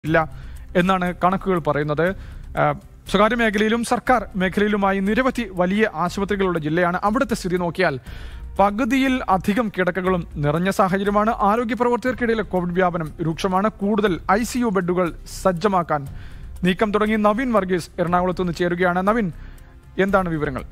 ഇല്ല എന്നാണ് കണക്കുകൾ പറയുന്നത് ആ, സ്വകാര്യ മേഖലയിലും സർക്കാർ മേഖലയിലുമായി നിരവധി വലിയ ആശുപത്രികളുള്ള ജില്ലയാണ് അവിടുത്തെ സ്ഥിതി നോക്കിയാൽ പകുതിയിൽ അധികം കിടക്കകളും നിറഞ്ഞ സാഹചര്യമാണ് ആരോഗ്യ പ്രവർത്തകർക്കിടയിലെ കോവിഡ് വ്യാപനം രൂക്ഷമാണ് കൂടുതൽ ഐ സി യു ബെഡുകൾ സജ്ജമാക്കാൻ നീക്കം തുടങ്ങി നവീൻ വർഗീസ് എറണാകുളത്ത് നിന്ന് ചേരുകയാണ് നവീൻ എന്താണ് വിവരങ്ങൾ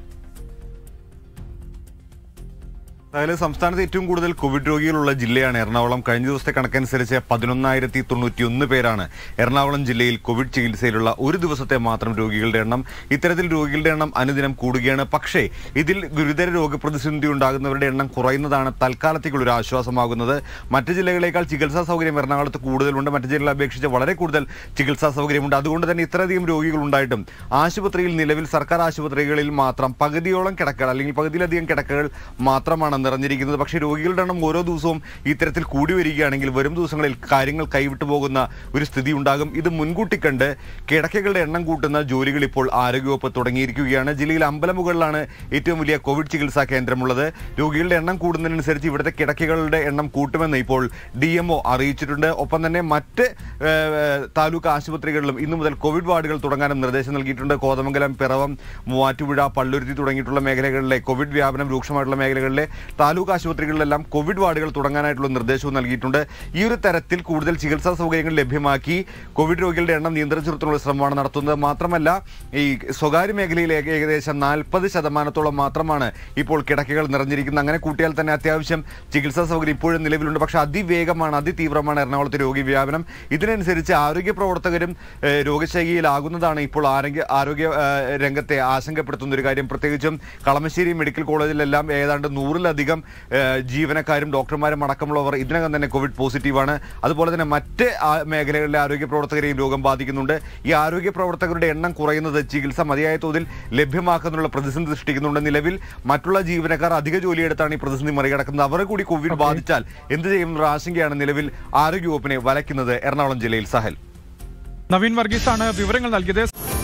അതായത് സംസ്ഥാനത്ത് ഏറ്റവും കൂടുതൽ കോവിഡ് രോഗികളുള്ള ജില്ലയാണ് എറണാകുളം കഴിഞ്ഞ ദിവസത്തെ കണക്കനുസരിച്ച് പതിനൊന്നായിരത്തി തൊണ്ണൂറ്റിയൊന്ന് പേരാണ് എറണാകുളം ജില്ലയിൽ കോവിഡ് ചികിത്സയിലുള്ള ഒരു ദിവസത്തെ മാത്രം രോഗികളുടെ എണ്ണം ഇത്തരത്തിൽ രോഗികളുടെ എണ്ണം അനുദിനം കൂടുകയാണ് പക്ഷേ ഇതിൽ ഗുരുതര രോഗപ്രതിസന്ധി ഉണ്ടാകുന്നവരുടെ എണ്ണം കുറയുന്നതാണ് തൽക്കാലത്തേക്കുള്ള ഒരു ആശ്വാസമാകുന്നത് മറ്റ് ജില്ലകളേക്കാൾ ചികിത്സാ സൗകര്യം എറണാകുളത്ത് കൂടുതലുണ്ട് മറ്റ് ജില്ലകളെ അപേക്ഷിച്ച് വളരെ കൂടുതൽ ചികിത്സാ സൗകര്യമുണ്ട് അതുകൊണ്ട് തന്നെ ഇത്രയധികം രോഗികൾ ഉണ്ടായിട്ടും ആശുപത്രിയിൽ നിലവിൽ സർക്കാർ ആശുപത്രികളിൽ മാത്രം പകുതിയോളം കിടക്കകൾ അല്ലെങ്കിൽ പകുതിയിലധികം കിടക്കകൾ മാത്രമാണ് നിറഞ്ഞിരിക്കുന്നത് പക്ഷേ രോഗികളുടെ എണ്ണം ഓരോ ദിവസവും ഇത്തരത്തിൽ കൂടി വരികയാണെങ്കിൽ വരും ദിവസങ്ങളിൽ കാര്യങ്ങൾ കൈവിട്ടു പോകുന്ന ഒരു സ്ഥിതി ഉണ്ടാകും ഇത് മുൻകൂട്ടി കണ്ട് കിടക്കകളുടെ എണ്ണം കൂട്ടുന്ന ജോലികൾ ഇപ്പോൾ ആരോഗ്യവകുപ്പ് തുടങ്ങിയിരിക്കുകയാണ് ജില്ലയിൽ അമ്പലമുകളിലാണ് ഏറ്റവും വലിയ കോവിഡ് ചികിത്സാ കേന്ദ്രമുള്ളത് രോഗികളുടെ എണ്ണം കൂടുന്നതിനനുസരിച്ച് ഇവിടുത്തെ കിടക്കകളുടെ എണ്ണം കൂട്ടുമെന്ന് ഇപ്പോൾ ഡി എംഒ അറിയിച്ചിട്ടുണ്ട് ഒപ്പം തന്നെ മറ്റ് ഏഹ്, താലൂക്ക് ആശുപത്രികളിലും ഇന്നു മുതൽ കോവിഡ് വാർഡുകൾ തുടങ്ങാനും നിർദ്ദേശം നൽകിയിട്ടുണ്ട് കോതമംഗലം പിറവം മൂവാറ്റുപുഴ പള്ളുരുത്തി തുടങ്ങിയിട്ടുള്ള മേഖലകളിലെ കോവിഡ് വ്യാപനം രൂക്ഷമായിട്ടുള്ള മേഖലകളിലെ താലൂക്ക് ആശുപത്രികളിലെല്ലാം കോവിഡ് വാർഡുകൾ തുടങ്ങാനായിട്ടുള്ള നിർദ്ദേശവും നൽകിയിട്ടുണ്ട് ഈ ഒരു തരത്തിൽ കൂടുതൽ ചികിത്സാ സൗകര്യങ്ങൾ ലഭ്യമാക്കി കോവിഡ് രോഗികളുടെ എണ്ണം നിയന്ത്രിച്ചു നിർത്താനുള്ള ശ്രമമാണ് നടത്തുന്നത് മാത്രമല്ല ഈ സ്വകാര്യ മേഖലയിൽ ഏക- ഏകദേശം നാൽപ്പത് ശതമാനത്തോളം മാത്രമാണ് ഇപ്പോൾ കിടക്കകൾ നിറഞ്ഞിരിക്കുന്നത് അങ്ങനെ കൂട്ടിയാൽ തന്നെ അത്യാവശ്യം ചികിത്സാ സൗകര്യം ഇപ്പോഴും നിലവിലുണ്ട് പക്ഷേ അതിവേഗമാണ് അതിതീവ്രമാണ് എറണാകുളത്തെ രോഗി വ്യാപനം ഇതിനനുസരിച്ച് ആരോഗ്യ പ്രവർത്തകരും ഏഹ്, രോഗശൈലിയിലാകുന്നതാണ് ഇപ്പോൾ ആരോഗ്യ ആരോഗ്യ ഏഹ്, രംഗത്തെ ആശങ്കപ്പെടുത്തുന്ന ഒരു കാര്യം പ്രത്യേകിച്ചും കളമശ്ശേരി മെഡിക്കൽ കോളേജിലെല്ലാം ഏതാണ്ട് നൂറിലധികം ഏഹ്, ജീവനക്കാരും ഡോക്ടർമാരും അടക്കമുള്ളവർ ഇതിനകം തന്നെ കോവിഡ് പോസിറ്റീവാണ് അതുപോലെ തന്നെ മറ്റ് ആ- മേഖലകളിലെ ആരോഗ്യ പ്രവർത്തകരെയും രോഗം ബാധിക്കുന്നുണ്ട് ഈ ആരോഗ്യ പ്രവർത്തകരുടെ എണ്ണം കുറയുന്നത് ചികിത്സ മതിയായ തോതിൽ ലഭ്യമാക്കുന്നതിനുള്ള പ്രതിസന്ധി സൃഷ്ടിക്കുന്നുണ്ട് നിലവിൽ മറ്റുള്ള ജീവനക്കാർ അധിക ജോലിയെടുത്താണ് ഈ പ്രതിസന്ധി മറികടക്കുന്നത് അവരെ കൂടി കോവിഡ് ബാധിച്ചാൽ എന്ത് ചെയ്യുമെന്നുള്ള ആശങ്കയാണ് നിലവിൽ ആരോഗ്യവകുപ്പിനെ വലയ്ക്കുന്നത് എറണാകുളം ജില്ലയിൽ സഹൽ നവീൻ വർഗീസാണ് വിവരങ്ങൾ നൽകിയത്